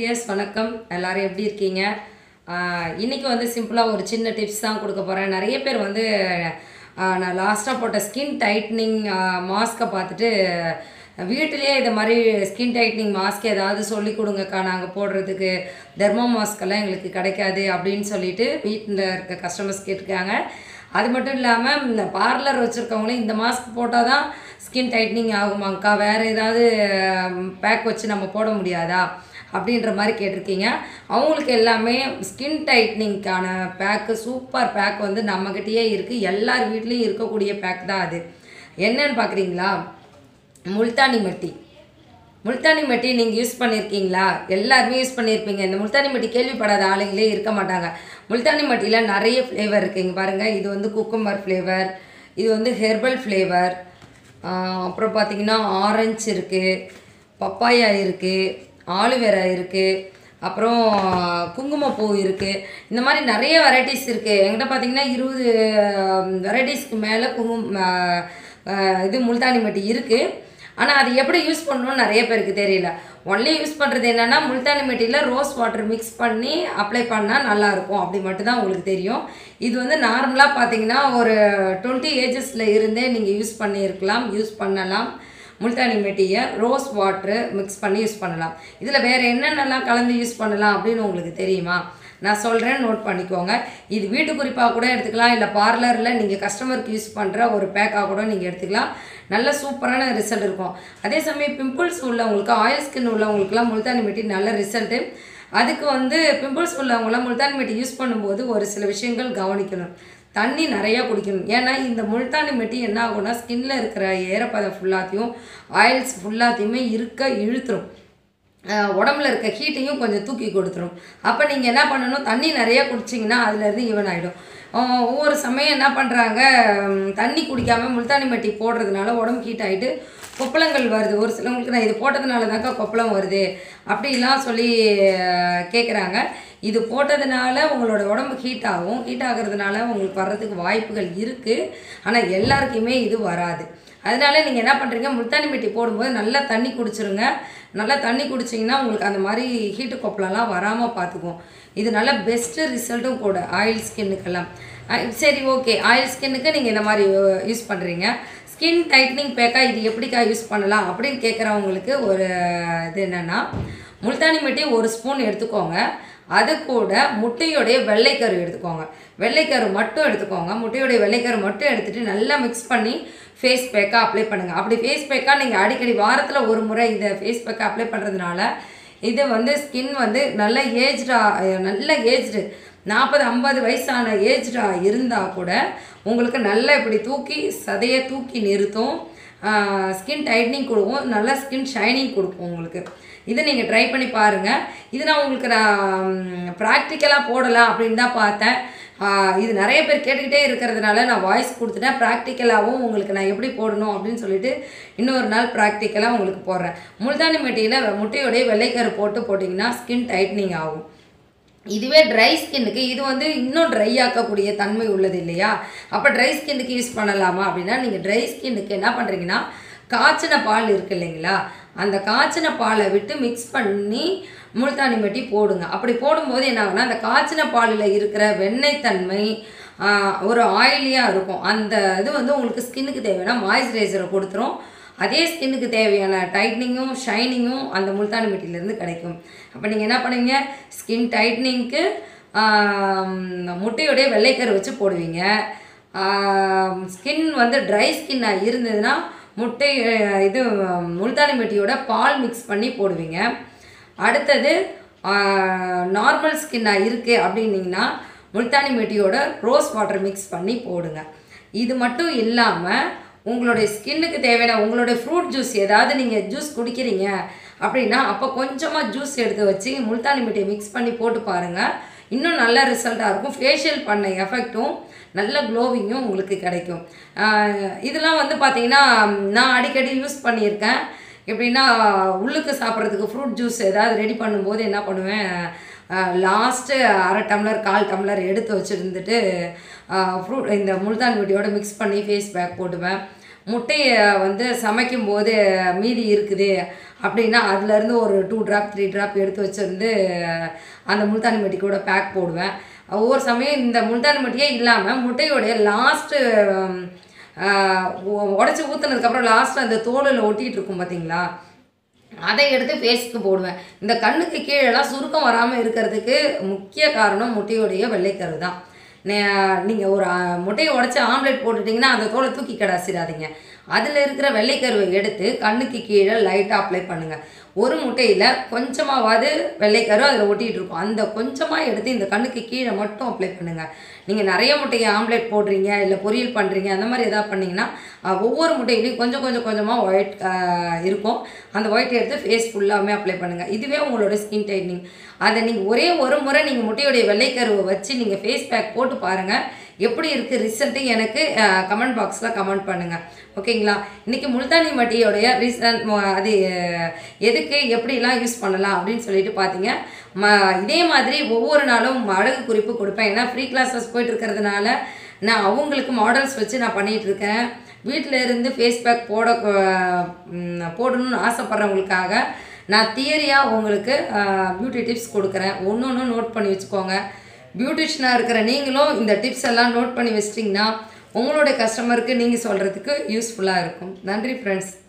wears வணக்கம் எல்லாரும் எப்படி இருக்கீங்க ஆஹ் இன்னைக்கு வந்து சிம்பிளாக ஒரு சின்ன டிப்ஸ் தான் கொடுக்க போகிறேன் நிறைய பேர் வந்து ஆஹ் நான் லாஸ்ட்டாக போட்ட ஸ்கின் டைட்னிங் மாஸ்க்கை பார்த்துட்டு வீட்டிலேயே இது மாதிரி ஸ்கின் டைட்னிங் மாஸ்க் ஏதாவது சொல்லி கொடுங்கக்கா நாங்கள் போடுறதுக்கு தெர்மோ மாஸ்க்கெல்லாம் எங்களுக்கு கிடைக்காது அப்படின்னு சொல்லிட்டு வீட்டில் இருக்க கஸ்டமர்ஸ் கேட்டிருக்காங்க அது மட்டும் இல்லாமல் இந்த பார்லர் வச்சுருக்கவங்களும் இந்த மாஸ்க் போட்டால் தான் ஸ்கின் டைட்னிங் ஆகுமாங்க்கா வேறு ஏதாவது பேக் வச்சு நம்ம போட முடியாதா அப்படின்ற மாதிரி கேட்டிருக்கீங்க அவங்களுக்கு எல்லாமே ஸ்கின் டைட்னிங்க்கான பேக்கு சூப்பர் பேக் வந்து நம்மக்கிட்டேயே இருக்குது எல்லார் வீட்லேயும் இருக்கக்கூடிய பேக் தான் அது என்னன்னு பார்க்குறீங்களா முல்தானி மட்டி முல்தானி மட்டி நீங்கள் யூஸ் பண்ணியிருக்கீங்களா எல்லாருமே யூஸ் பண்ணியிருப்பீங்க இந்த முல்தானி மட்டி கேள்விப்படாத ஆளுங்களே இருக்க மாட்டாங்க முல்தானி மட்டியில் நிறைய ஃப்ளேவர் இருக்குங்க பாருங்கள் இது வந்து குக்கும்பர் ஃப்ளேவர் இது வந்து ஹெர்பல் ஃப்ளேவர் அப்புறம் பார்த்தீங்கன்னா ஆரஞ்சு இருக்குது பப்பாயா இருக்குது ஆலுவேரா இருக்குது அப்புறம் குங்குமப்பூ இருக்குது இந்த மாதிரி நிறைய வெரைட்டிஸ் இருக்குது என்கிட்ட பார்த்தீங்கன்னா இருபது வெரைட்டிஸ்க்கு மேலே குங்கும அஹ், இது முல்தானி மட்டி இருக்குது ஆனால் அது எப்படி யூஸ் பண்ணணும்னு நிறைய பேருக்கு தெரியல ஒன்லி யூஸ் பண்ணுறது என்னென்னா முல்தானி மெட்டியில் ரோஸ் வாட்டர் மிக்ஸ் பண்ணி அப்ளை பண்ணால் நல்லாயிருக்கும் அப்படி மட்டும்தான் உங்களுக்கு தெரியும் இது வந்து நார்மலாக பார்த்தீங்கன்னா ஒரு டுவெண்ட்டி ஏஜஸில் இருந்தே நீங்கள் யூஸ் பண்ணியிருக்கலாம் யூஸ் பண்ணலாம் முல்தானி மெட்டியை ரோஸ் வாட்ரு மிக்ஸ் பண்ணி யூஸ் பண்ணலாம் இதில் வேறு என்னென்னலாம் கலந்து யூஸ் பண்ணலாம் அப்படின்னு உங்களுக்கு தெரியுமா நான் சொல்கிறேன் நோட் பண்ணிக்கோங்க இது வீட்டு குறிப்பாக கூட எடுத்துக்கலாம் இல்லை பார்லரில் நீங்கள் கஸ்டமருக்கு யூஸ் பண்ணுற ஒரு பேக்காக கூட நீங்கள் எடுத்துக்கலாம் நல்ல சூப்பரான ரிசல்ட் இருக்கும் அதே சமயம் பிம்பிள்ஸ் உள்ளவங்களுக்கு ஆயில் ஸ்கின் உள்ளவங்களுக்குலாம் முல்தானி மெட்டி நல்ல ரிசல்ட்டு அதுக்கு வந்து பிம்பிள்ஸ் உள்ளவங்களாம் முல்தானி மெட்டி யூஸ் பண்ணும்போது ஒரு சில விஷயங்கள் கவனிக்கணும் தண்ணி நிறையா குடிக்கணும் ஏன்னா இந்த முல்தானி மெட்டி என்ன ஆகும்னா ஸ்கின்ல இருக்கிற ஈரப்பதம் ஃபுல்லாத்தையும் ஆயில்ஸ் ஃபுல்லாத்தையுமே இருக்க இழுத்துரும் அஹ் உடம்புல இருக்க ஹீட்டையும் கொஞ்சம் தூக்கி கொடுத்துரும் அப்போ நீங்கள் என்ன பண்ணணும் தண்ணி நிறைய குடிச்சிங்கன்னா அதுலேருந்து ஈவன் ஆகிடும் ஒவ்வொரு சமயம் என்ன பண்ணுறாங்க தண்ணி குடிக்காமல் முல்தானி மட்டி போடுறதுனால உடம்பு ஹீட் ஆகிட்டு கொப்பளங்கள் வருது ஒரு சிலவங்களுக்கு நான் இது போட்டதுனால தான்க்கா கொப்பளம் வருது அப்படிலாம் சொல்லி கேட்குறாங்க இது போட்டதுனால உங்களோட உடம்பு ஹீட் ஆகும் ஹீட் ஆகிறதுனால உங்களுக்கு வர்றதுக்கு வாய்ப்புகள் இருக்குது ஆனால் எல்லாருக்குமே இது வராது அதனால நீங்கள் என்ன பண்ணுறீங்க முல்தானி மெட்டி போடும்போது நல்லா தண்ணி குடிச்சிருங்க நல்லா தண்ணி குடிச்சிங்கன்னா உங்களுக்கு அந்த மாதிரி ஹீட்டு கொப்பளம்லாம் வராமல் பார்த்துக்கும் இது நல்ல பெஸ்ட்டு ரிசல்ட்டும் கூட ஆயில் ஸ்கின்னுக்கெல்லாம் அஹ் சரி ஓகே ஆயில் ஸ்கின்னுக்கு நீங்கள் இந்த மாதிரி யூஸ் பண்ணுறீங்க ஸ்கின் டைட்னிங் பேக்காக இது எப்படிக்கா யூஸ் பண்ணலாம் அப்படின்னு கேட்குறவங்களுக்கு ஒரு இது என்னென்னா முல்தானி மெட்டி ஒரு ஸ்பூன் எடுத்துக்கோங்க அது கூட முட்டையோடைய வெள்ளைக்கரு எடுத்துக்கோங்க வெள்ளைக்கரு மட்டும் எடுத்துக்கோங்க முட்டையோடைய வெள்ளைக்கரு மட்டும் எடுத்துகிட்டு நல்லா மிக்ஸ் பண்ணி ஃபேஸ் பேக்காக அப்ளை பண்ணுங்கள் அப்படி ஃபேஸ் பேக்காக நீங்கள் அடிக்கடி வாரத்தில் ஒரு முறை இந்த ஃபேஸ் பேக்கை அப்ளை பண்ணுறதுனால இது வந்து ஸ்கின் வந்து நல்ல ஏஜ்டா நல்ல ஏஜ்டு நாற்பது ஐம்பது வயசான ஏஜ்டா இருந்தால் கூட உங்களுக்கு நல்லா இப்படி தூக்கி சதையை தூக்கி நிறுத்தும் ஸ்கின் டைட்னிங் கொடுக்கும் நல்லா ஸ்கின் ஷைனிங் கொடுக்கும் உங்களுக்கு இதை நீங்கள் ட்ரை பண்ணி பாருங்கள் இது நான் உங்களுக்கு நான் ப்ராக்டிக்கலாக போடலாம் அப்படின்னு தான் பார்த்தேன் ஆஹ் இது நிறைய பேர் கேட்டுக்கிட்டே இருக்கிறதுனால நான் வாய்ஸ் கொடுத்துட்டேன் ப்ராக்டிக்கலாகவும் உங்களுக்கு நான் எப்படி போடணும் அப்படின்னு சொல்லிட்டு இன்னொரு நாள் ப்ராக்டிக்கலாக உங்களுக்கு போடுறேன் முல்தானி மெட்டியில் முட்டையோடைய வெள்ளைக்கரு போட்டு போட்டிங்கன்னா ஸ்கின் டைட்னிங் ஆகும் இதுவே ட்ரை ஸ்கின்னுக்கு இது வந்து இன்னும் ட்ரை ஆக்கக்கூடிய தன்மை உள்ளது இல்லையா அப்போ ட்ரை ஸ்கின்னுக்கு யூஸ் பண்ணலாமா அப்படின்னா நீங்கள் ட்ரை ஸ்கின்னுக்கு என்ன பண்ணுறீங்கன்னா காய்ச்சின பால் இருக்கு இல்லைங்களா அந்த காய்ச்சின பாலை விட்டு மிக்ஸ் பண்ணி முல்தானி மெட்டி போடுங்க அப்படி போடும்போது என்ன ஆகும்னா அந்த காய்ச்சின பாலில் இருக்கிற வெண்ணெய் தன்மை ஆஹ், ஒரு ஆயிலியாக இருக்கும் அந்த இது வந்து உங்களுக்கு ஸ்கின்னுக்கு தேவையான மாய்ஸ்சரைசரை கொடுத்துரும் அதே ஸ்கின்னுக்கு தேவையான டைட்னிங்கும் ஷைனிங்கும் அந்த முல்தானி மெட்டிலேருந்து கிடைக்கும் அப்போ நீங்கள் என்ன பண்ணுவீங்க ஸ்கின் டைட்னிங்க்கு முட்டையோடைய வெள்ளைக்கரு வச்சு போடுவீங்க ஸ்கின் வந்து ட்ரை ஸ்கின்னாக இருந்ததுன்னா முட்டை அஹ், இது முல்தானி மெட்டியோட பால் மிக்ஸ் பண்ணி போடுவீங்க அடுத்தது நார்மல் ஸ்கின்னாக இருக்குது அப்படின்னீங்கன்னா முல்தானி மெட்டியோட ரோஸ் வாட்டர் மிக்ஸ் பண்ணி போடுங்க இது மட்டும் இல்லாமல் உங்களுடைய ஸ்கின்னுக்கு தேவையான உங்களுடைய ஃப்ரூட் ஜூஸ் ஏதாவது நீங்கள் ஜூஸ் குடிக்கிறீங்க அப்படின்னா அப்போ கொஞ்சமாக ஜூஸ் எடுத்து வச்சு முல்தானி மெட்டியை மிக்ஸ் பண்ணி போட்டு பாருங்கள் இன்னும் நல்ல ரிசல்ட்டாக இருக்கும் ஃபேஷியல் பண்ண எஃபெக்ட்டும் நல்ல க்ளோவிங்கும் உங்களுக்கு கிடைக்கும் ஆஹ் இதெல்லாம் வந்து பார்த்தீங்கன்னா நான் அடிக்கடி யூஸ் பண்ணியிருக்கேன் எப்படின்னா உள்ளுக்கு சாப்பிட்றதுக்கு ஃப்ரூட் ஜூஸ் ஏதாவது ரெடி பண்ணும்போது என்ன பண்ணுவேன் லாஸ்ட்டு அரை டம்ளர் கால் டம்ளர் எடுத்து வச்சுருந்துட்டு ஃப்ரூட் இந்த முல்தான் வெட்டியோட மிக்ஸ் பண்ணி ஃபேஸ் பேக் போட்டுவேன் முட்டையை வந்து சமைக்கும் போது மீதி இருக்குது அப்படின்னா அதுலேருந்து ஒரு டூ ட்ராப் த்ரீ ட்ராப் எடுத்து வச்சிருந்து அந்த முல்தானி மட்டி கூட பேக் போடுவேன் ஒவ்வொரு சமயம் இந்த முல்தானி மட்டியே இல்லாமல் முட்டையோடைய லாஸ்ட்டு உடச்சி ஊற்றுனதுக்கப்புறம் லாஸ்ட்டில் அந்த தோலில் ஒட்டிகிட்டு இருக்கும் பார்த்தீங்களா அதை எடுத்து ஃபேஸ்க்கு போடுவேன் இந்த கண்ணுக்கு கீழெல்லாம் சுருக்கம் வராமல் இருக்கிறதுக்கு முக்கிய காரணம் முட்டையுடைய வெள்ளைக்கரு தான் நீங்கள் ஒரு ஆ, முட்டையை உடச்சி ஆம்லெட் போட்டுட்டிங்கன்னா அந்த தோலை தூக்கி கிடாசிடாதீங்க அதில் இருக்கிற வெள்ளைக்கருவை எடுத்து கண்ணுக்கு கீழே லைட்டாக அப்ளை பண்ணுங்கள் ஒரு முட்டையில் கொஞ்சமாவது வெள்ளைக்கரு அதில் ஒட்டிகிட்டு இருக்கும் அந்த கொஞ்சமாக எடுத்து இந்த கண்ணுக்கு கீழே மட்டும் அப்ளை பண்ணுங்கள் நீங்கள் நிறைய முட்டையை ஆம்லெட் போடுறீங்க இல்லை பொரியல் பண்ணுறீங்க அந்த மாதிரி எதாவது பண்ணிங்கன்னா அஹ், ஒவ்வொரு முட்டையிலையும் கொஞ்சம் கொஞ்சம் கொஞ்சமாக ஒயிட் இருக்கும் அந்த ஒயிட் எடுத்து ஃபேஸ் ஃபுல்லாமே அப்ளை பண்ணுங்கள் இதுவே உங்களோட ஸ்கின் டைட்னிங் அதை நீங்கள் ஒரே ஒரு முறை நீங்கள் முட்டையுடைய வெள்ளைக்கருவை வச்சு நீங்கள் ஃபேஸ் பேக் போட்டு பாருங்கள் எப்படி இருக்குது ரிசல்ட்டு எனக்கு கமெண்ட் பாக்ஸில் கமெண்ட் பண்ணுங்கள் ஓகேங்களா இன்றைக்கி முல்தானி மட்டியோடைய ரீசன் அது அஹ், எதுக்கு எப்படிலாம் யூஸ் பண்ணலாம் அப்படின்னு சொல்லிட்டு பார்த்தீங்க ம இதே மாதிரி ஒவ்வொரு நாளும் அழகு குறிப்பு கொடுப்பேன் ஏன்னா ஃப்ரீ கிளாஸஸ் போயிட்டு இருக்கிறதுனால நான் அவங்களுக்கு மாடல்ஸ் வச்சு நான் பண்ணிகிட்டு இருக்கேன் வீட்டில் இருந்து ஃபேஸ் பேக் போட அஹ், ம், போடணும்னு ஆசைப்பட்றவங்களுக்காக நான் தியரியாக உங்களுக்கு பியூட்டி டிப்ஸ் கொடுக்குறேன் ஒன்று ஒன்று நோட் பண்ணி வச்சுக்கோங்க பியூட்டிஷனாக இருக்கிற நீங்களும் இந்த டிப்ஸ் எல்லாம் நோட் பண்ணி வச்சிட்டிங்கன்னா உங்களுடைய கஸ்டமருக்கு நீங்கள் சொல்கிறதுக்கு யூஸ்ஃபுல்லாக இருக்கும் நன்றி ஃப்ரெண்ட்ஸ்